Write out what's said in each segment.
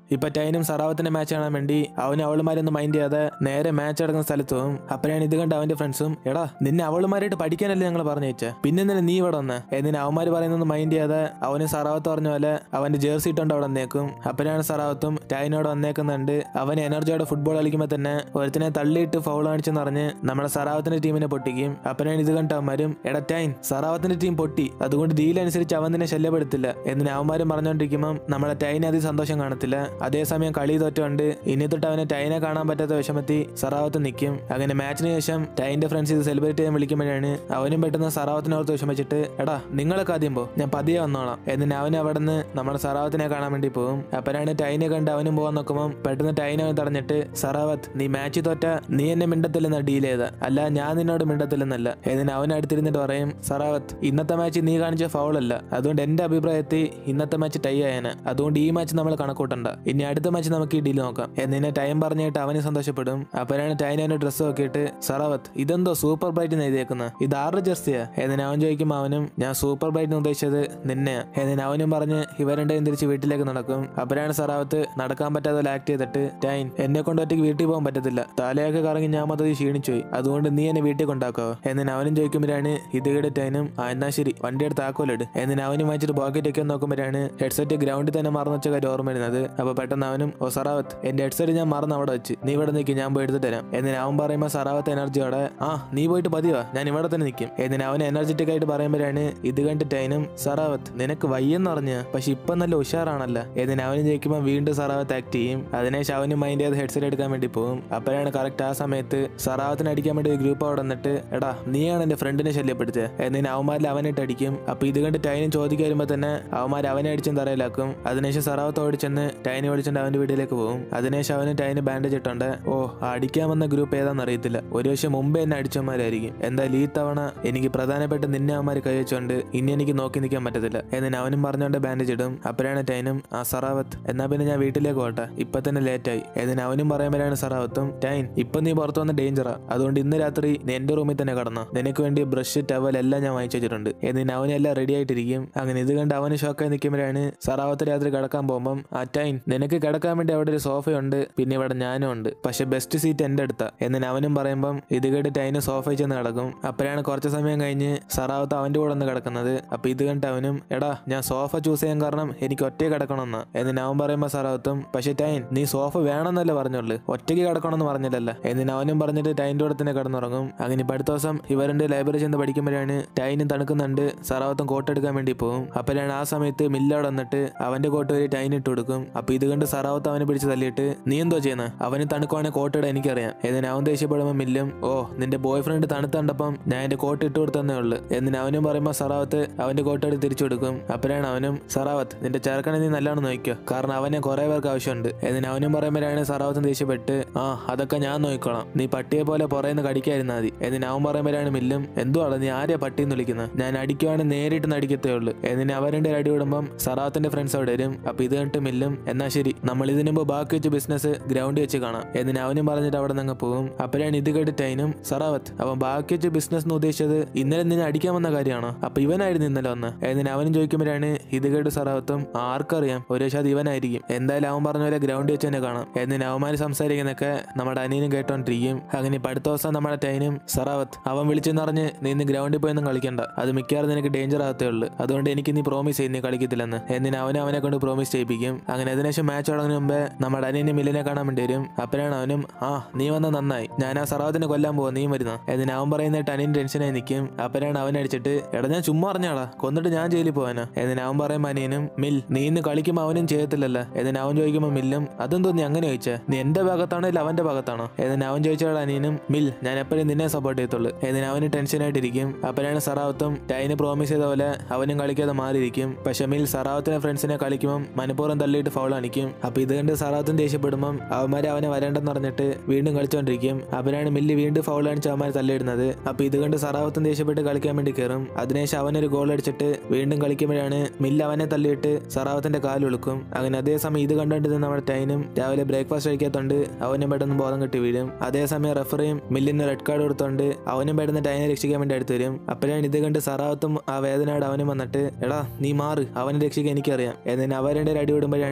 ഇപ്പൊ ടൈനും സറാവത്തിന്റെ മാച്ച് കാണാൻ വേണ്ടി അവന് അവളുമാരൊന്നും മൈൻഡ് ചെയ്യാതെ നേരെ മാച്ച് നടക്കുന്ന സ്ഥലത്ത് പോകും അപ്പോഴാണ് ഇത് കണ്ട് അവന്റെ ഫ്രണ്ട്സും എടാ നിന്നെ അവളുമാരായിട്ട് പഠിക്കാനല്ലേ ഞങ്ങൾ പറഞ്ഞു വെച്ചേ പിന്നെ എന്തിനാ നീ ഇവിടെ വന്ന് എന്നിന് അവന്മാര് പറയുന്നൊന്നും മൈൻഡ് ചെയ്യാതെ അവന് സറാവത്ത് പറഞ്ഞ പോലെ അവന്റെ ജേഴ്സി ഇട്ടുകൊണ്ട് അവിടെ വന്നേക്കും അപ്പോഴാണ് സറാവത്തും ടൈനോട് വന്നേക്കുന്നുണ്ട് അവൻ എനർജിയോടെ ഫുട്ബോൾ കളിക്കുമ്പോൾ തന്നെ ഒരുത്തിനെ തള്ളിയിട്ട് ഫൗൾ കാണിച്ചെന്ന് പറഞ്ഞ് നമ്മുടെ സറാവത്തിന്റെ ടീമിനെ പൊട്ടിക്കും അപ്പോഴാണ് ഇത് കണ്ട അവന്മാരും എടാ ടൈൻ സറാവത്തിന്റെ ടീം പൊട്ടി അതുകൊണ്ട് ഡീൽ അനുസരിച്ച് അവൻ തന്നെ ശല്യപ്പെടുത്തില്ല എന്നിന് അവന്മാരും പറഞ്ഞുകൊണ്ടിരിക്കുമ്പോൾ നമ്മുടെ ടൈന് അതി സന്തോഷം കാണത്തില്ല അതേസമയം കളി തോറ്റുകൊണ്ട് ഇനി തൊട്ട് അവനെ ടൈനെ കാണാൻ പറ്റാത്ത വിഷമത്തി സറാവത്ത് നിൽക്കും അങ്ങനെ മാച്ചിന് ശേഷം ടൈന്റെ ഫ്രണ്ട്സ് ഇത് സെലിബ്രേറ്റ് ചെയ്യാൻ വിളിക്കുമ്പോഴാണ് അവനും പെട്ടെന്ന് സറാവത്തിനോർത്ത് വിഷമിച്ചിട്ട് എടാ നിങ്ങളൊക്കെ ആദ്യം പോ ഞാൻ പതിയെ വന്നോളാം എന്നിന് അവൻ അവിടെ നിന്ന് നമ്മുടെ സറാവത്തിനെ കാണാൻ വേണ്ടി പോകും അപ്പോഴാണ് ടൈനെ കണ്ട് അവനും പോകാൻ നോക്കുമ്പോൾ പെട്ടെന്ന് ടൈനെ അവൻ തടഞ്ഞിട്ട് സറാവത്ത് നീ മാച്ച് തോറ്റ നീ എന്നെ മിണ്ടത്തില്ലെന്ന ഡീൽ ചെയ്ത അല്ല ഞാൻ നിന്നോട് മിണ്ടത്തില്ലെന്നല്ല എന്നിന് അവൻ അടുത്തിരുന്നിട്ട് പറയും സറാവത്ത് ഇന്നത്തെ മാച്ച് നീ കാണിച്ച ഫൗൾ അല്ല അതുകൊണ്ട് എന്റെ അഭിപ്രായത്തിൽ ഇന്നത്തെ മാച്ച് ടൈ ആയന അതുകൊണ്ട് ഈ മാച്ച് നമ്മൾ കണക്കൂട്ടണ്ട ഇനി അടുത്ത മാച്ച് നമുക്ക് ഈ ഡീൽ നോക്കാം എന്നിനെ ടൈം പറഞ്ഞിട്ട് അവന് സന്തോഷപ്പെടും അപ്പോഴാണ് ടൈൻ അവന്റെ ഡ്രസ്സ് നോക്കിയിട്ട് സറാവത്ത് ഇതെന്തോ സൂപ്പർ ബ്രൈറ്റ് എഴുതിയേക്കുന്നത് ഇത് ആരുടെ ജെർസിയാ എന്നിന് അവൻ ചോദിക്കുമ്പോൾ അവനും ഞാൻ സൂപ്പർ ബ്രൈറ്റ് ഉദ്ദേശിച്ചത് നിന്നെയാ എന്നിന് അവനും പറഞ്ഞ് ഇവ രണ്ടും തിരിച്ച് വീട്ടിലേക്ക് നടക്കും അപ്പോഴാണ് സറാവത്ത് നടക്കാൻ പറ്റാതെ പോലെ ആക്ട് ചെയ്തിട്ട് ടൈൻ എന്നെ കൊണ്ട് ഒറ്റയ്ക്ക് വീട്ടിൽ പോകാൻ പറ്റത്തില്ല തലയൊക്കെ കറങ്ങി ഞാൻ മൊത്തത്തിൽ ക്ഷീണിച്ചു പോയി അതുകൊണ്ട് നീ എന്നെ വീട്ടിൽ കൊണ്ടാക്കോ എന്നിന് അവനും ചോദിക്കുമ്പോഴാണ് ഇത് കേട്ട് ടൈനും ആ എന്നാ ശരി വണ്ടി എടുത്ത് ആക്കോലിട് എന്നിന് അവനും വായിച്ചിട്ട് പോക്കറ്റ് ഒക്കെ നോക്കുമ്പോഴാണ് ഹെഡ്സെറ്റ് ഗ്രൗണ്ടിൽ തന്നെ മറന്നു വെച്ച കാര്യം ഓർമ്മ വരുന്നത് അപ്പൊ പെട്ടെന്ന് അവനും ഓ സറാവത്ത് എന്റെ ഹെഡ്സെറ്റ് ഞാൻ മറന്ന് അവിടെ വെച്ച് നീ ഇവിടെ നിൽക്കും ഞാൻ പോയി എടുത്ത് തരാം എന്നിന് അവൻ പറയുമ്പോൾ സറാവത്ത് എനർജിയോടെ ആ നീ പോയിട്ട് പതിവാ ഞാൻ ഇവിടെ തന്നെ നിൽക്കും എന്നിന് അവൻ എനർജറ്റിക് ആയിട്ട് പറയുമ്പോഴാണ് ഇത് കണ്ടിട്ട് അതിനും സറാവത്ത് നിനക്ക് വയ്യെന്ന് പറഞ്ഞ പക്ഷെ ഇപ്പൊ നല്ല ഉഷാറാണല്ലോ എന്നിന് അവനും ജയിക്കുമ്പോൾ വീണ്ടും സറാവത്ത് ആക്ട് ചെയ്യും അതിനുശേഷം അവനും മൈൻഡ് ചെയ്ത് ഹെഡ്സെറ്റ് എടുക്കാൻ വേണ്ടി പോകും അപ്പോഴാണ് കറക്റ്റ് ആ സമയത്ത് സറാവത്തിന് അടിക്കാൻ വേണ്ടി ഒരു ഗ്രൂപ്പ് അവിടെ വന്നിട്ട് എടാ നീയാണ് എന്റെ ഫ്രണ്ടിനെ ശല്യപ്പെടുത്തിയത് എന്നിന് അവന്മാരിൽ അവനിട്ട് അടിക്കും അപ്പൊ ഇത് കണ്ട് ടൈനും ചോദിക്കാൻ വരുമ്പോ തന്നെ അവന്മാർ അവനെ അടിച്ചും തറയിലാക്കും അതിനുശേഷം സറാവത്ത് ഓടിച്ചെന്ന് ടൈനെ ഓടിച്ചെന്ന് അവന്റെ വീട്ടിലേക്ക് പോകും അതിനുശേഷം അവന് ടൈന് ബാൻഡേജ് ഇട്ടുണ്ട് ഓ അടിക്കാൻ വന്ന ഗ്രൂപ്പ് ഏതാണെന്ന് അറിയത്തില്ല ഒരു പക്ഷെ മുമ്പേ എന്നെ അടിച്ചവന്മാരായിരിക്കും എന്തായാലും ഈ തവണ എനിക്ക് പ്രധാനപ്പെട്ട നിന്നെ അവന്മാർ കൈവച്ചുകൊണ്ട് ഇനി എനിക്ക് നോക്കി നിൽക്കാൻ പറ്റത്തില്ല എന്നിന് അവനും പറഞ്ഞുകൊണ്ട് ബാൻഡേജ് ഇടും അപ്പോഴാണ് ടൈനും ആ സറാവത്ത് എന്നാ പിന്നെ ഞാൻ വീട്ടിലേക്ക് പോട്ടെ ഇപ്പൊ തന്നെ ലേറ്റ് ആയി എന്നിന് അവനും പറയുമ്പോഴാണ് സറാവത്തും ടൈൻ ഇപ്പൊ നീ പുറത്തു വന്ന ഡേഞ്ചറാ അതുകൊണ്ട് ഇന്ന് രാത്രി നീ എന്റെ റൂമിൽ തന്നെ കടന്നു നിനക്ക് വേണ്ടി ബ്രഷ് ടവൽ എല്ലാം ഞാൻ വാങ്ങിച്ചു വെച്ചിട്ടുണ്ട് എന്നിന് അവനെല്ലാം റെഡി ആയിട്ടിരിക്കും അങ്ങനെ ഇത് കണ്ട് അവന് ഷോക്കായി നിൽക്കുമ്പോഴാണ് സറാവത്ത് രാത്രി കിടക്കാൻ പോകുമ്പം ആ ടൈൻ നിനക്ക് കിടക്കാൻ വേണ്ടി അവിടെ ഒരു സോഫയുണ്ട് പിന്നെ ഇവിടെ ഞാനും ഉണ്ട് പക്ഷെ ബെസ്റ്റ് സീറ്റ് എന്റെ അടുത്താ എന്നിന് അവനും പറയുമ്പം ഇത് കേട്ട് ടൈന് സോഫയിൽ ചെന്ന് കിടക്കും അപ്പോഴാണ് കുറച്ച് സമയം കഴിഞ്ഞ് സറാവത്ത് അവന്റെ കൂടെ ഒന്ന് കിടക്കുന്നത് അപ്പൊ ഇത് കണ്ടിട്ട് അവനും എടാ ഞാൻ സോഫ ചൂസ് ചെയ്യാൻ കാരണം എനിക്ക് ഒറ്റയ്ക്ക് കിടക്കണമെന്ന് എന്നിന് അവൻ പറയുമ്പോ സറാവത്തും പക്ഷെ ടൈൻ നീ സോഫ വേണമെന്നല്ലേ പറഞ്ഞുള്ളൂ ഒറ്റയ്ക്ക് കിടക്കണമെന്ന് പറഞ്ഞില്ലല്ലോ എന്നിന് അവനും പറഞ്ഞിട്ട് ടൈൻ്റെ കൂടെ തന്നെ കിടന്നുറങ്ങും അങ്ങനെ ഇപ്പൊ അടുത്ത ദിവസം ഇവരുടെ ലൈബ്രറി ചെന്ന് പഠിക്കുമ്പോഴാണ് ടൈനും തണുക്കുന്നുണ്ട് സറാവത്തും കോട്ട് എടുക്കാൻ വേണ്ടി പോകും അപ്പോഴാണ് ആ സമയത്ത് മില്ലോട് വന്നിട്ട് അവന്റെ കോട്ട് ഒരു ടൈൻ ഇട്ട് കൊടുക്കും അപ്പൊ ഇത് കണ്ട് സറാവത്ത് അവനെ പിടിച്ച് തല്ലിയിട്ട് നീ എന്തോ ചെയ്യുന്നത് അവന് തണുക്കുവാണെങ്കിൽ കോട്ട് ഇടാൻ എനിക്കറിയാം എന്നിന് അവൻ ദേഷ്യപ്പെടുമ്പോൾ മില്ലും ഓ നിന്റെ ബോയ് ഫ്രണ്ട് തണുത്ത് കണ്ടപ്പം ഞാൻ എന്റെ കോട്ട് ഇട്ട് കൊടുത്തന്നേ ഉള്ളു എന്നിന് അവനും പറയുമ്പോൾ സറാവത്ത് അവന്റെ കോട്ട് എടുത്ത് തിരിച്ചു കൊടുക്കും അപ്പോഴാണ് അവനും സറാവത്ത് നിന്റെ ചെറുക്കനെ നീ നല്ലോണം നോക്കിയോ കാരണം അവനെ കുറെ പേർക്ക് ആവശ്യമുണ്ട് എന്നിന് അവനും പറയുമ്പോഴാണ് സറാവത്തും ദേഷ്യപ്പെട്ട് ആ അതൊക്കെ ഞാൻ നോക്കിക്കോളാം നീ പട്ടിയെ പോലെ പുറയുന്ന കടിക്കായിരുന്നാ മതി എന്നിന് അവൻ പറയുമ്പോഴാണ് മില്ലും എന്തുവാണ് നീ ആരെയാ പട്ടി എന്ന് വിളിക്കുന്നത് ഞാൻ അടിക്കുവാണെങ്കിൽ നേരിട്ട് നടിക്കത്തേ ഉള്ളൂ എന്നിന് അവരുടെ അടി വിടുമ്പം സറാവത്തിന്റെ ഫ്രണ്ട്സ് അവിടെ വരും അപ്പൊ ഇത് കണ്ടിട്ട് മില്ലും എന്നാ ശരി നമ്മൾ ഇതിനു മുമ്പ് ബാക്കി വെച്ച ബിസിനസ് ഗ്രൗണ്ടിൽ വെച്ച് കാണാം എന്നിന് അവനും പറഞ്ഞിട്ട് അവിടെ നിന്ന് പോകും അപ്പോഴാണ് ഇത് കേട്ടിട്ട് അതിനും സറാവത്ത് അവൻ ബാക്കി വെച്ച ബിസിനസ് എന്ന് ഉദ്ദേശിച്ചത് ഇന്നലെ നിന്നെ അടിക്കാൻ വന്ന കാര്യമാണോ അപ്പൊ ഇവനായിരുന്നു ഇന്നലെ വന്ന് എന്നിന് അവനും ചോദിക്കുമ്പോഴാണ് ഇത് കേട്ട് സറാവത്തും ആർക്കറിയാം ഒരു പക്ഷേ അത് ഇവനായിരിക്കും എന്തായാലും അവൻ പറഞ്ഞ പോലെ ഗ്രൗണ്ടിൽ വെച്ച് തന്നെ കാണാം എന്നിന് അവന്മാര് സംസാരിക്കുന്നൊക്കെ നമ്മുടെ അനിയനും കേട്ടോണ്ടിരിക്കും അങ്ങനെ ഇപ്പൊ അടുത്ത ദിവസം നമ്മുടെ ടൈനും സറാവത്ത് അവൻ വിളിച്ചെന്ന് പറഞ്ഞ് നീ ഇന്ന് ഗ്രൗണ്ടിൽ പോയൊന്നും കളിക്കണ്ട അത് മിക്കവാറും നിനക്ക് ഡേഞ്ചർ ആകത്തേ ഉള്ളൂ അതുകൊണ്ട് എനിക്ക് നീ പ്രോമിസ് ചെയ്യും നീ കളിക്കത്തില്ലെന്ന് എന്നിന് അവനെ അവനെ കൊണ്ട് പ്രോമിസ് ചെയ്യിപ്പിക്കും അങ്ങനെ അതിനുശേഷം മാച്ച് തുടങ്ങുന്ന മുമ്പേ നമ്മുടെ അനിയനെ മില്ലിനെ കാണാൻ വേണ്ടി വരും അപ്പോഴാണ് അവനും ആ നീ വന്ന നന്നായി ഞാൻ ആ സറാവത്തിനെ കൊല്ലാൻ പോവാ നീ വരുന്ന എന്നിന് അവൻ പറയുന്നിട്ട് അനിയൻ ടെൻഷനായി നിൽക്കും അപ്പോഴാണ് അവൻ അടിച്ചിട്ട് എടാ ഞാൻ ചുമ്മാ അറിഞ്ഞാടാ കൊന്നിട്ട് ഞാൻ ജയിലിൽ പോവാനാ എന്നിന് അവൻ പറയും അനിയനും മിൽ നീ ഇന്ന് കളിക്കുമ്പോൾ അവനും ചെയ്യത്തില്ലല്ലോ എന്നിന് അവൻ ചോദിക്കുമ്പോൾ മില്ലും അതെന്തോ നീ അങ്ങനെ ചോദിച്ചാ നീ എന്റെ ഭാഗത്താണോ ഇല്ല അവന്റെ ഭാഗത്താണോ എന്നിന് അവൻ ചോദിച്ചാൽ അനിയനും മിൽ ഞാൻ എപ്പോഴും നിന്നെ സപ്പോർട്ട് ചെയ്യത്തുള്ളൂ എന്നിന് അവന് ടെൻഷനായിട്ടിരിക്കും അപ്പോഴാണ് സറാവത്തും ടൈന് പ്രോമിസ് ചെയ്ത പോലെ അവനും കളിക്കാതെ മാറിയിരിക്കും പക്ഷെ മിൽ സറാവത്തിനെ ഫ്രണ്ട്സിനെ കളിക്കുമ്പോൾ മനഃപൂർവ്വം തള്ളിയിട്ട് ഫൗൾ അണിക്കും അപ്പൊ ഇത് കണ്ട് സറാവത്തും ദേഷ്യപ്പെടുമ്പം അവന്മാരെ അവനെ വരണ്ടെന്ന് പറഞ്ഞിട്ട് വീണ്ടും കളിച്ചോണ്ടിരിക്കും അവനാണ് മില്ല് വീണ്ടും ഫൗൾ അടിച്ച് അവന്മാർ തള്ളിയിടുന്നത് അപ്പൊ ഇത് കണ്ട് സറാവത്തും ദേഷ്യപ്പെട്ട് കളിക്കാൻ വേണ്ടി കയറും അതിനുശേഷം അവനൊരു ഗോൾ അടിച്ചിട്ട് വീണ്ടും കളിക്കുമ്പോഴാണ് മില്ല് അവനെ തള്ളിയിട്ട് സറാവത്തിന്റെ കാലൊളുക്കും അങ്ങനെ അതേസമയം ഇത് കണ്ടുകൊണ്ടിരുന്ന നമ്മുടെ ടൈനും രാവിലെ ബ്രേക്ക്ഫാസ്റ്റ് കഴിക്കാത്തോണ്ട് അവനും പെട്ടെന്ന് ബോധം കെട്ടി വീഴും അതേസമയം റെഫറിയും മില്ലിന് റെഡ് കാർഡ് കൊടുത്തോണ്ട് അവനും പെട്ടെന്ന് ടൈനെ രക്ഷിക്കാൻ വേണ്ടി അടുത്ത് വരും അപ്പോഴാണ് ഇത് കണ്ട് സറാവത്തും ആ വേദനയോട് അവനും വന്നിട്ട് എടാ നീ മാറ് അവനെ രക്ഷിക്കാൻ എനിക്കറിയാം എന്നിന് അവരുടെ ഒരു അടി വിടുമ്പോഴാണ് ഇത്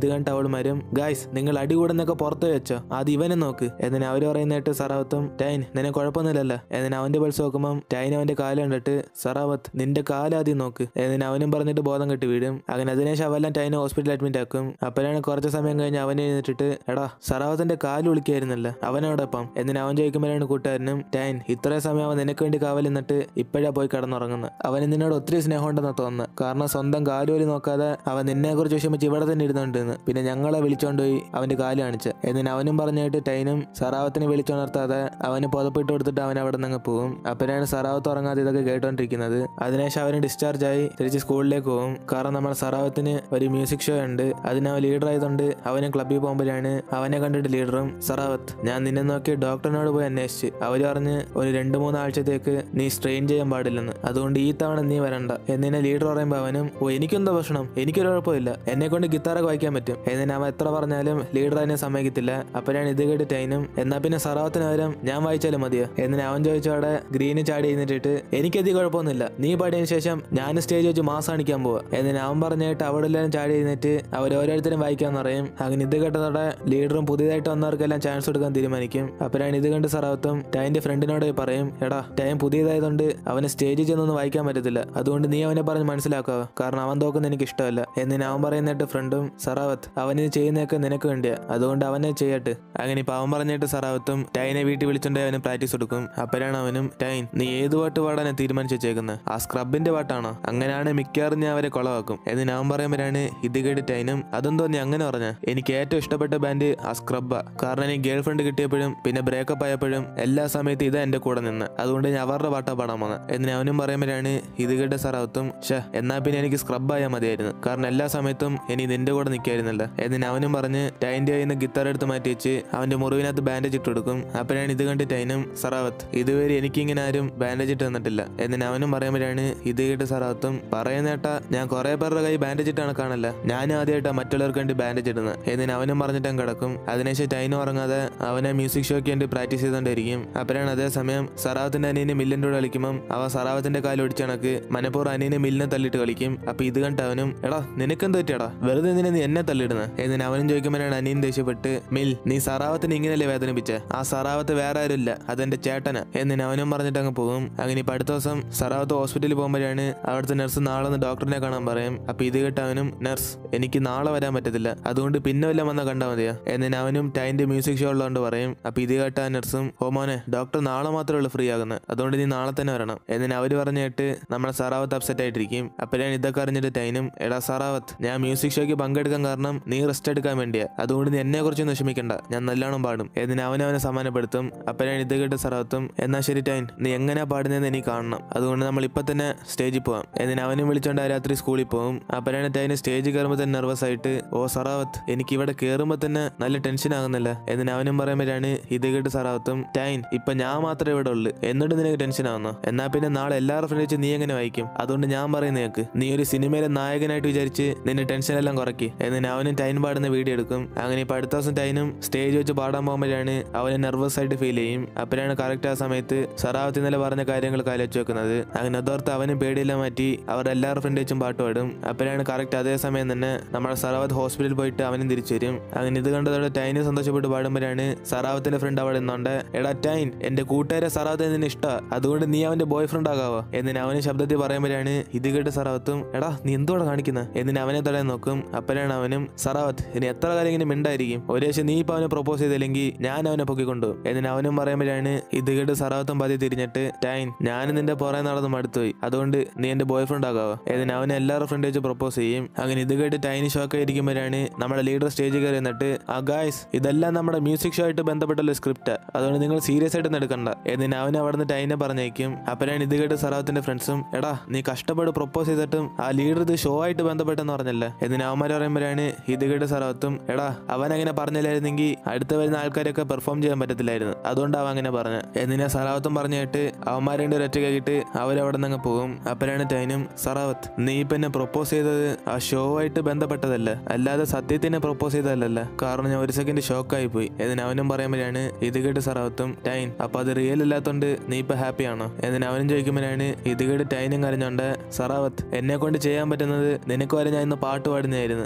ഇത് കണ്ട അവളുമാരും ഗായ്സ് നിങ്ങൾ അടി കൂടുന്നൊക്കെ പുറത്ത് വെച്ചോ അത് ഇവനെ നോക്ക് എന്നിന് അവര് പറയുന്നതായിട്ട് സറാവത്തും ടൈൻ നിന്നെ കുഴപ്പമൊന്നുമില്ലല്ലോ എന്നിന് അവന്റെ പൾസ് നോക്കുമ്പം ടൈൻ അവന്റെ കാല് കണ്ടിട്ട് സറാവത്ത് നിന്റെ കാലാദ്യം നോക്ക് എന്നിന് അവനും പറഞ്ഞിട്ട് ബോധം കെട്ടി വീഴും അങ്ങനെ അതിനുശേഷം അവെല്ലാം ടൈനെ ഹോസ്പിറ്റലിൽ അഡ്മിറ്റ് ആക്കും അപ്പോഴാണ് കുറച്ച് സമയം കഴിഞ്ഞ് അവനെ എഴുന്നിട്ടിട്ട് എടാ സറാവത്തിന്റെ കാല് വിളിക്കായിരുന്നല്ലോ അവനോടൊപ്പം എന്നിന് അവൻ ചോദിക്കുമ്പോഴാണ് കൂട്ടുകാരനും ടൈൻ ഇത്രയും സമയം അവൻ നിനക്ക് വേണ്ടി കാവൽ നിന്നിട്ട് ഇപ്പോഴാ പോയി കിടന്നുറങ്ങുന്നത് അവന് നിന്നോട് ഒത്തിരി സ്നേഹം ഉണ്ടെന്ന് തോന്നുന്നു കാരണം സ്വന്തം കാലുപോലും നോക്കാതെ അവൻ നിന്നെ കുറിച്ച് വിഷമിച്ച് ഇവിടെ തന്നെ ഇരുന്നോണ്ടിരുന്നു പിന്നെ ഞങ്ങളെ വിളിച്ചോണ്ടുപോയി അവന്റെ കാല് കാണിച്ച് എന്നിന് അവനും പറഞ്ഞിട്ട് ടൈനും സറാവത്തിനെ വിളിച്ചുണർത്താതെ അവന് പുതപ്പിട്ട് കൊടുത്തിട്ട് അവൻ അവിടെ നിന്ന് പോകും അപ്പോഴാണ് സറാവത്ത് ഉറങ്ങാതെ ഇതൊക്കെ കേട്ടോണ്ടിരിക്കുന്നത് അതിനുശേഷം അവന് ഡിസ്ചാർജ് ആയി തിരിച്ച് സ്കൂളിലേക്ക് പോകും കാരണം നമ്മുടെ സറാവത്തിന് ഒരു മ്യൂസിക് ഷോ ഉണ്ട് അതിന് അവൻ ലീഡർ ആയതുകൊണ്ട് അവന് ക്ലബ്ബിൽ പോകുമ്പോഴാണ് അവനെ കണ്ടിട്ട് ലീഡറും സറാവത്ത് ഞാൻ നിന്നെ നോക്കി ഡോക്ടറിനോട് പോയി അന്വേഷിച്ച് അവര് പറഞ്ഞ് ഒരു രണ്ട് മൂന്ന് ആഴ്ചത്തേക്ക് നീ സ്ട്രെയിൻ ചെയ്യാൻ പാടില്ലെന്ന് അതുകൊണ്ട് ഈ തവണ നീ വരണ്ട എന്നിനെ ലീഡർ പറയുമ്പോൾ അവനും ഓ എനിക്കെന്താ പ്രശ്നം എനിക്കൊരു കുഴപ്പമില്ല എന്നെ കൊണ്ട് ഗിത്താറൊക്കെ വായിക്കാൻ പറ്റും എന്നിന് അവൻ എത്ര പറഞ്ഞാലും ലീഡർ അതിനെ സമ്മതിക്കത്തില്ല അപ്പോഴാണ് ഇത് കേട്ട് ടൈനും എന്നാ പിന്നെ സറാവത്തിന് പകരം ഞാൻ വായിച്ചാലും മതിയോ എന്നിന് അവൻ ചോദിച്ചോടെ ഗ്രീന് ചാടി എഴുന്നിട്ടിട്ട് എനിക്കതി കുഴപ്പമൊന്നുമില്ല നീ പാടിയതിനു ശേഷം ഞാൻ സ്റ്റേജ് വെച്ച് മാസം അണിക്കാൻ പോവാ എന്നിന് അവൻ പറഞ്ഞിട്ട് അവിടെ എല്ലാവരും ചാടി എഴുന്നേറ്റ് അവർ ഓരോരുത്തരും വായിക്കാന്ന് പറയും അങ്ങനെ ഇത് കേട്ടതോടെ ലീഡറും പുതിയതായിട്ട് വന്നവർക്കെല്ലാം ചാൻസ് കൊടുക്കാൻ തീരുമാനിക്കും അപ്പോഴാണ് ഇത് കണ്ട് സറാവത്തും ടൈന്റെ ഫ്രണ്ടിനോട് പോയി പറയും എടാ ടൈം പുതിയതായതുകൊണ്ട് അവന് സ്റ്റേജിൽ ചെന്നൊന്നും വായിക്കാൻ പറ്റത്തില്ല അതുകൊണ്ട് നീ അവനെ പറഞ്ഞ് മനസ്സിലാക്കുക കാരണം അവൻ തോക്കുന്ന എനിക്ക് ഇഷ്ടമല്ല എന്നിന് അവൻ പറയുന്നിട്ട് ഫ്രണ്ടും സറാവത്ത് അവന് ചെയ്യുന്നതൊക്കെ നിനക്ക് വേണ്ടിയാ അതുകൊണ്ട് അവനെ ചെയ്യട്ടെ അങ്ങനെ ഇപ്പൊ അവൻ പറഞ്ഞിട്ട് സറാവത്തും ടൈനെ വീട്ടിൽ വിളിച്ചുകൊണ്ട് അവന് പ്രാക്ടീസ് കൊടുക്കും അപ്പോഴാണ് അവനും ടൈൻ നീ ഏത് പാട്ട് പാടാനാ തീരുമാനിച്ചു വെച്ചേക്കുന്നത് ആ സ്ക്രബിന്റെ പാട്ടാണോ അങ്ങനെയാണ് മിക്കവാറും ഞാൻ അവരെ കൊളവാക്കും എന്നിന് അവൻ പറയുമ്പോഴാണ് ഇത് കേട്ട് ടൈനും അതെന്തോ നീ അങ്ങനെ പറഞ്ഞ എനിക്ക് ഏറ്റവും ഇഷ്ടപ്പെട്ട ബാൻഡ് ആ സ്ക്രബാ കാരണം എനിക്ക് ഗേൾ ഫ്രണ്ട് കിട്ടിയപ്പോഴും പിന്നെ ബ്രേക്കപ്പ് ആയപ്പോഴും എല്ലാ സമയത്തും ഇതാ എന്റെ കൂടെ നിന്ന് അതുകൊണ്ട് ഞാൻ അവരുടെ പാട്ടാ പാടാൻ വന്നത് എന്നിന് അവനും പറയുമ്പോഴാണ് ഇത് കേട്ട സറാവത്തും ഷേ എന്നാ പിന്നെ എനിക്ക് സ്ക്രബ് ആയാൽ മതിയായിരുന്നു കാരണം എല്ലാ സമയത്തും ഇനി നിന്റെ കൂടെ നിൽക്കായിരുന്നല്ല എന്നിന് അവനും പറഞ്ഞ് ടൈൻ്റെ കയ്യിൽ നിന്ന് ഗിത്താർ എടുത്ത് മാറ്റി വെച്ച് അവന്റെ മുറിവിനകത്ത് ബാൻഡേജ് ഇട്ട് കൊടുക്കും അപ്പോഴാണ് ഇത് കണ്ട് ടൈനും സറാവത്ത് ഇതുവരെ എനിക്കിങ്ങനെ ആരും ബാൻഡേജ് ഇട്ട് തന്നിട്ടില്ല എന്നിന് അവനും പറയുമ്പോഴാണ് ഇത് കേട്ട് സറാവത്തും പറയുന്നേട്ടാ ഞാൻ കുറെ പേരുടെ കൈ ബാൻഡേജ് ഇട്ടാണ് കാണല്ല ഞാൻ ആദ്യമായിട്ടാ മറ്റുള്ളവർക്ക് വേണ്ടി ബാൻഡേജ് ഇടുന്നത് എന്നിന് അവനും പറഞ്ഞിട്ട് അങ്ങ് കിടക്കും അതിനുശേഷം ടൈനും ഉറങ്ങാതെ അവനെ മ്യൂസിക് ഷോയ്ക്ക് വേണ്ടി പ്രാക്ടീസ് ചെയ്തുകൊണ്ടിരിക്കും അപ്പോഴാണ് അതേസമയം സറാവത്തിന്റെ അനിയനെ മില്ലിന്റെ കൂടെ കളിക്കുമ്പോൾ അവൻ സറാവത്തിന്റെ കാല് ഒടിച്ച് കണക്ക് മനപ്പൂർ അനിയനെ മില്ലിനെ തള്ളിയിട്ട് കളിക്കും അപ്പൊ ഇത് കണ്ട് അവനും എടാ നിനക്കെന്ത് പറ്റിയടാ വെറുതെ എന്തിനാ നീ എന്നെ തള്ളിയിടുന്നത് എന്നിന് അവനും ചോദിക്കുമ്പോഴാണ് അനിയൻ ദേഷ്യപ്പെട്ട് മിൽ നീ സറാവത്തിന് ഇങ്ങനെയല്ലേ വേദനിപ്പിച്ചേ ആ സറാവത്ത് വേറെ ആരുമില്ല അതെന്റെ ചേട്ടനാ എന്നിന് അവനും പറഞ്ഞിട്ട് അങ്ങ് പോകും അങ്ങനെ ഇപ്പൊ അടുത്ത ദിവസം സറാവത്ത് ഹോസ്പിറ്റലിൽ പോകുമ്പോഴാണ് അവിടുത്തെ നഴ്സ് നാളെ ഒന്ന് ഡോക്ടറിനെ കാണാൻ പറയും അപ്പൊ ഇത് കേട്ട് അവനും നഴ്സ് എനിക്ക് നാളെ വരാൻ പറ്റത്തില്ല അതുകൊണ്ട് പിന്നെ വല്ലതും വന്നാൽ കണ്ടാൽ മതിയോ എന്നിന് അവനും ടൈൻ്റെ മ്യൂസിക് ഷോ ഉള്ളതുകൊണ്ട് പറയും അപ്പൊ ഇത് കേട്ട ആ നഴ്സും ഓ മോനെ ഡോക്ടർ നാളെ മാത്രമേ ഉള്ളൂ ഫ്രീ ആകുന്നത് അതുകൊണ്ട് നീ നാളെ തന്നെ വരണം എന്നിന് അവര് പറഞ്ഞ കേട്ട് നമ്മളെ സറാവത്ത് അപ്സെറ്റ് ആയിട്ടിരിക്കും അപ്പോഴാണ് ഇതൊക്കെ അറിഞ്ഞിട്ട് ടൈനും എടാ സറാവത്ത് ഞാൻ മ്യൂസിക് ഷോയ്ക്ക് പങ്കെടുക്കാൻ കാരണം നീ റെസ്റ്റ് എടുക്കാൻ വേണ്ടിയാ അതുകൊണ്ട് നീ എന്നെ കുറിച്ച് വിഷമിക്കണ്ട ഞാൻ നല്ലോണം പാടും എന്നിന് അവനെ അവനെ സമ്മാനപ്പെടുത്തും അപ്പോഴാണ് ഇത് കേട്ട് സറാവത്തും എന്നാ ശരി ടൈൻ നീ എങ്ങനെയാ പാടുന്നതെന്ന് എനിക്ക് കാണണം അതുകൊണ്ട് നമ്മൾ ഇപ്പൊ തന്നെ സ്റ്റേജിൽ പോവാം എന്നിന് അവനും വിളിച്ചോണ്ട് ആ രാത്രി സ്കൂളിൽ പോകും അപ്പോഴാണ് ടൈന് സ്റ്റേജിൽ കയറുമ്പോൾ തന്നെ നെർവസ് ആയിട്ട് ഓ സറാവത്ത് എനിക്ക് ഇവിടെ കയറുമ്പോൾ തന്നെ നല്ല ടെൻഷൻ ആകുന്നില്ല എന്നിന് അവനും പറയുമ്പോഴാണ് ഇത് കേട്ട് സറാവത്തും ടൈൻ ഇപ്പൊ ഞാൻ മാത്രമേ ഇവിടെ ഉള്ളു എന്നിട്ട് നിനക്ക് ടെൻഷൻ ആവുന്നു എന്നാ പിന്നെ നാളെ എല്ലാവരും ഫ്രണ്ട് വെച്ച് നീ എങ്ങനെ വായിക്കും അതുകൊണ്ട് ഞാൻ പറയുന്ന കേക്ക് നീ ഒരു സിനിമയിലെ നായകനായിട്ട് വിചാരിച്ച് നിന്റെ ടെൻഷൻ എല്ലാം കുറയ്ക്ക് എന്നിന് അവനും ടൈൻ പാടുന്ന വീഡിയോ എടുക്കും അങ്ങനെ ഇപ്പൊ അടുത്ത ദിവസം ടൈനും സ്റ്റേജ് വെച്ച് പാടാൻ പോകുമ്പോഴാണ് അവന് നെർവസ് ആയിട്ട് ഫീൽ ചെയ്യും അപ്പോഴാണ് കറക്റ്റ് ആ സമയത്ത് സറാവത്ത് ഇന്നലെ പറഞ്ഞ കാര്യങ്ങൾ കാലിച്ചു വെക്കുന്നത് അങ്ങനെ അതോർത്ത് അവനും പേടിയെല്ലാം മാറ്റി അവർ എല്ലാവരും ഫ്രണ്ട് വെച്ചും പാട്ട് പാടും അപ്പോഴാണ് കറക്റ്റ് അതേ സമയം തന്നെ നമ്മുടെ സറാവത്ത് ഹോസ്പിറ്റലിൽ പോയിട്ട് അവനും തിരിച്ചു വരും അങ്ങനെ ഇത് കണ്ടതോടെ ടൈന് സന്തോഷപ്പെട്ട് പാടുമ്പോഴാണ് സറാവത്തിന്റെ ഫ്രണ്ട് അവിടെ നിന്നോണ്ട് എടാ ടൈൻ എന്റെ കൂട്ടുകാരെ സറാവത്ത് നിന്നെ ഇഷ്ടാ അതുകൊണ്ട് നീ അവന്റെ ബോയ് ഫ്രണ്ട് ആകാവോ എന്നിന് അവന് ശബ്ദത്തിൽ പറയുമ്പോഴാണ് ഇത് കേട്ട് സറാവത്തും എടാ നീ എന്തോടെ കാണിക്കുന്നത് എന്നിന് അവനെ തടയാൻ നോക്കും അപ്പോഴാണ് അവനും സറാവത്ത് ഇനി എത്ര കാലം ഇങ്ങനെ മിണ്ടായിരിക്കും ഒരു പക്ഷേ നീ ഇപ്പൊ അവനെ പ്രപ്പോസ് ചെയ്തില്ലെങ്കിൽ ഞാൻ അവനെ പൊക്കിക്കൊണ്ടു എന്നിന് അവനും പറയുമ്പോഴാണ് ഇത് കേട്ട് സറാവത്തും പതി തിരിഞ്ഞിട്ട് ടൈൻ ഞാൻ നിന്റെ പുറകെ നടന്ന് മടുത്തുപോയി അതുകൊണ്ട് നീ എന്റെ ബോയ് ഫ്രണ്ട് ആകാവോ എന്നിന് അവൻ എല്ലാവരും ഫ്രണ്ട് വെച്ച് പ്രപ്പോസ് ചെയ്യും അങ്ങനെ ഇത് കേട്ട് ടൈനി ഷോക്ക് ഇരിക്കുമ്പോഴാണ് നമ്മുടെ ലീഡർ സ്റ്റേജിൽ കയറി എന്നിട്ട് ആ ഗായ്സ് ഇതെല്ലാം നമ്മുടെ മ്യൂസിക് ഷോ ആയിട്ട് ബന്ധപ്പെട്ടുള്ള സ്ക്രിപ്റ്റ് അതുകൊണ്ട് നിങ്ങൾ സീരിയസ് ആയിട്ട് ഒന്നും എടുക്കണ്ട എന്നിന് അവൻ അവിടുന്ന് ടൈനെ പറഞ്ഞേക്കും അപ്പോഴാണ് ഇത് കേട്ട് സറാവത്തിന്റെ ഫ്രണ്ട്സും എടാ നീ കഷ്ടപ്പെട്ട് പ്രപ്പോസ് ചെയ്തിട്ടും ആ ലീഡർ ഇത് ഷോ ആയിട്ട് ബന്ധപ്പെട്ടെന്ന് പറഞ്ഞല്ലേ എന്നിന് അവന്മാർ പറയുമ്പോഴാണ് ഇത് കേട്ട് സറാവത്തും എടാ അവൻ അങ്ങനെ പറഞ്ഞില്ലായിരുന്നെങ്കിൽ അടുത്ത വരുന്ന ആൾക്കാരൊക്കെ പെർഫോം ചെയ്യാൻ പറ്റത്തില്ലായിരുന്നു അതുകൊണ്ട് അവൻ അങ്ങനെ പറഞ്ഞു എന്നിനെ സറാവത്തും പറഞ്ഞു കേട്ട് അവന്മാരെ രണ്ട് ഒരൊറ്റ കേട്ട് അവരവിടെ നിന്ന് പോകും അപ്പോഴാണ് ടൈനും സറാവത്ത് നീ ഇപ്പൊ എന്നെ പ്രപ്പോസ് ചെയ്തത് ആ ഷോ ആയിട്ട് ബന്ധപ്പെട്ടതല്ല അല്ലാതെ സത്യത്തിനെ പ്രപ്പോസ് ചെയ്തതല്ലല്ല കാരണം ഞാൻ ഒരു സെക്കൻഡ് ഷോക്കായി പോയി എന്നിന് അവനും പറയുമ്പോഴാണ് ഇത് കേട്ട് സറാവത്തും ടൈൻ അപ്പൊ അത് റിയൽ അല്ലാത്തോണ്ട് നീ ഇപ്പൊ ഹാപ്പി ആണോ എന്നിന് അവനും ചോദിക്കുമ്പോഴാണ് ഇത് കേട്ട് ടൈനും കരഞ്ഞോണ്ട് സറാവത്ത് എന്നെ കൊണ്ട് ചെയ്യാൻ പറ്റുന്നത് നിനക്ക് വരെ ഞാൻ ഇന്ന് പാട്ട് പാടുന്നതായിരുന്നു പക്ഷെ അതും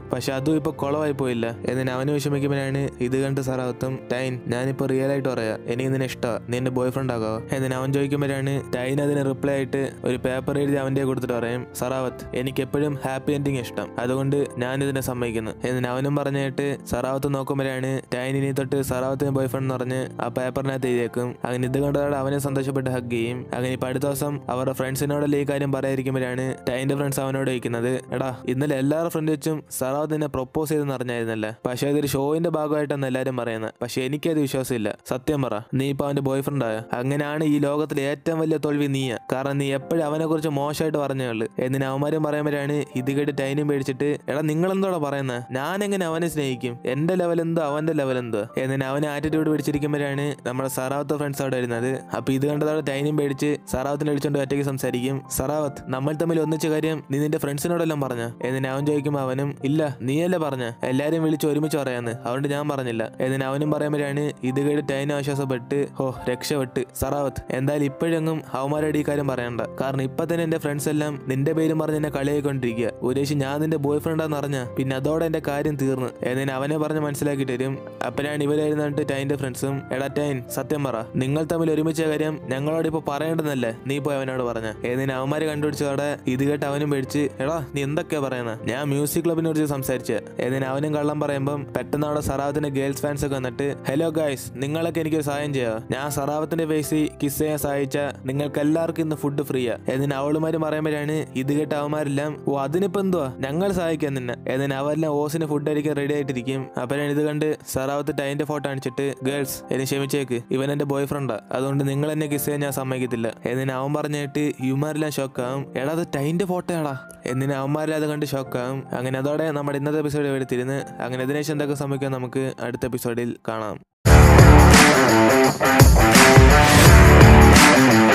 അതും ഇപ്പൊ കുളമായി പോയില്ല എന്നിന് അവന് വിഷമിക്കുമ്പോഴാണ് ഇത് കണ്ട് സറാവത്തും ടൈൻ ഞാനിപ്പോ റിയൽ ആയിട്ട് പറയാ എനിക്ക് നിന്നെ ഇഷ്ടമാ നീ എന്റെ ബോയ് ഫ്രണ്ട് ആകാവോ എന്നിന് അവൻ ചോദിക്കുമ്പോഴാണ് ടൈൻ അതിന് റിപ്ലൈ ആയിട്ട് ഒരു പേപ്പർ എഴുതി അവന്റെ കൊടുത്തിട്ട് പറയും സറാവത്ത് എനിക്ക് എപ്പോഴും ഹാപ്പി എൻഡിങ് ഇഷ്ടം അതുകൊണ്ട് ഞാൻ ഇതിനെ സമ്മതിക്കുന്നു എന്നിന് അവനും പറഞ്ഞിട്ട് സറാവത്ത് നോക്കുമ്പോഴാണ് ടൈൻ ഇനി തൊട്ട് സറാവത്തിന് ബോയ് ഫ്രണ്ട് എന്ന് പറഞ്ഞ് ആ പേപ്പറിനകത്ത് എഴുതിയേക്കും അങ്ങനെ ഇത് കണ്ടതോടെ അവനെ സന്തോഷപ്പെട്ട് ഹഗ് ചെയ്യും അങ്ങനെ ഇപ്പൊ അടുത്ത ദിവസം അവരുടെ ഫ്രണ്ട്സിനോടല്ലേ ഈ കാര്യം പറയാതിരിക്കുമ്പോഴാണ് ടൈന്റെ ഫ്രണ്ട്സ് അവനോട് ചോദിക്കുന്നത് എടാ ഇന്നലെ എല്ലാവരുടെ ഫ്രണ്ട് വെച്ചും സറാവത്ത് നിന്നെ പ്രൊപ്പോസ് ചെയ്തെന്ന് അറിഞ്ഞായിരുന്നല്ലേ പക്ഷേ അതൊരു ഷോയിന്റെ ഭാഗമായിട്ടാണ് എല്ലാവരും പറയുന്നത് പക്ഷെ എനിക്കത് വിശ്വാസമില്ല സത്യം പറ നീ ഇപ്പൊ അവന്റെ ബോയ് ഫ്രണ്ട് ആയ അങ്ങനെയാണ് ഈ ലോകത്തിലെ ഏറ്റവും വലിയ തോൽവി നീയാ കാരണം നീ എപ്പോഴും അവനെ കുറിച്ച് മോശമായിട്ട് പറഞ്ഞുള്ളു എന്നിന് അവന്മാരും പറയുമ്പോഴാണ് ഇത് കേട്ട് ടൈനും പേടിച്ചിട്ട് എടാ നിങ്ങൾ എന്തോടാ പറയുന്നത് ഞാൻ എങ്ങനെ അവനെ സ്നേഹിക്കും എന്റെ ലെവൽ എന്തോ അവന്റെ ലെവൽ എന്തോ എന്നിന് അവനെ ആറ്റിറ്റ്യൂഡ് പിടിച്ചിരിക്കുമ്പോഴാണ് നമ്മുടെ സറാവത്ത് ഫ്രണ്ട്സ് അവിടെ വരുന്നത് അപ്പൊ ഇത് കണ്ടതോടെ ടൈനും പേടിച്ച് സറാവത്തിനെ വിളിച്ചോണ്ട് ഒറ്റയ്ക്ക് സംസാരിക്കും സറാവത്ത് നമ്മൾ തമ്മിൽ ഒന്നിച്ച കാര്യം നീ നിന്റെ ഫ്രണ്ട്സിനോടെല്ലാം പറഞ്ഞ എന്നിന് അവൻ ചോദിക്കുമ്പോൾ അവനും ഇല്ല നീയല്ലേ പറഞ്ഞ എല്ലാരും വിളിച്ച് ഒരുമിച്ച് പറയാന്ന് അതുകൊണ്ട് ഞാൻ പറഞ്ഞില്ല എന്നിന് അവനും പറയുമ്പോഴാണ് ഇത് കേട്ട് ടൈനും ആശ്വാസപ്പെട്ട് ഓ രക്ഷപ്പെട്ട് സറാവത്ത് എന്തായാലും ഇപ്പോഴെങ്ങും അവന്മാരുടെ ഈ കാര്യം പറയണ്ട കാരണം ഇപ്പൊ തന്നെ എന്റെ ഫ്രണ്ട്സ് എല്ലാം നിന്റെ പേരും പറഞ്ഞ് എന്നെ കളിയായിക്കൊണ്ടിരിക്കുക ഉദ്ദേശിച്ച് ഞാൻ നിന്റെ ബോയ് ഫ്രണ്ടാന്ന് അറിഞ്ഞ പിന്നെ അതോടെ എന്റെ കാര്യം തീർന്നു എന്നിന് അവനെ പറഞ്ഞ് മനസ്സിലാക്കി തരും അപ്പോഴാണ് ഇവരായിരുന്നിട്ട് ടൈന്റെ ഫ്രണ്ട്സും എടാ ടൈൻ സത്യം പറ നിങ്ങൾ തമ്മിൽ ഒരുമിച്ച കാര്യം ഞങ്ങളോട് ഇപ്പൊ പറയേണ്ടെന്നല്ലേ നീ പോയി അവനോട് പറഞ്ഞ എന്നിന് അവന്മാര് കണ്ടുപിടിച്ചതോടെ ഇത് കേട്ട് അവനും പേടിച്ച് എടാ നീ എന്തൊക്കെയാ പറയുന്നത് ഞാൻ മ്യൂസിക് ക്ലബിനെ കുറിച്ച് സംസാരിച്ച എന്നിന് അവനും കള്ളം പറയുമ്പം പെട്ടെന്ന് അവിടെ സറാവത്തിന്റെ ഗേൾസ് ഫാൻസ് ഒക്കെ വന്നിട്ട് ഹലോ ഗൈസ് നിങ്ങളൊക്കെ എനിക്ക് സഹായം ചെയ്യാ ഞാൻ സറാവത്തിന്റെ ഫേസിൽ കിസ് ചെയ്യാൻ സഹായിച്ച നിങ്ങൾക്ക് എല്ലാവർക്കും ഇന്ന് ഫുഡ് ഫ്രീയാ എന്നിന് അവളുമാര് പറയുമ്പോഴാണ് ഇത് കേട്ട അവന്മാരെല്ലാം ഓ അതിനിപ്പോ എന്തുവാ ഞങ്ങൾ സഹായിക്കാം നിന്നെ എന്നിന് അവരെല്ലാം ഓസിന് ഫുഡ് അടിക്കാൻ റെഡി ആയിട്ടിരിക്കും അപ്പോഴാണ് ഇത് കണ്ട് സറാവത്ത് ടൈന്റെ ഫോട്ടോ അണിച്ചിട്ട് ഗേൾസ് എന്നെ ക്ഷമിച്ചേക്ക് ഇവൻ എന്റെ ബോയ് ഫ്രണ്ടാ അതുകൊണ്ട് നിങ്ങൾ എന്നെ കിസ് ചെയ്യാൻ ഞാൻ സമ്മതിക്കത്തില്ല എന്നിന് അവൻ പറഞ്ഞിട്ട് ഇവന്മാരെല്ലാം ഷോക്കാവും എടാ അത് ടൈന്റെ ഫോട്ടോ ആടാ എന്നിന് അവന്മാരെല്ലാം അത് കണ്ട് ഷോക്കാവും അങ്ങനെ അതോടെ നമ്മുടെ ഇന്നത്തെ എപ്പിസോഡ് ഇവിടെ തിരുന്ന് അങ്ങനെ ഇതിനേശം എന്തൊക്കെ സംഭവിക്കാൻ നമുക്ക് അടുത്ത എപ്പിസോഡിൽ കാണാം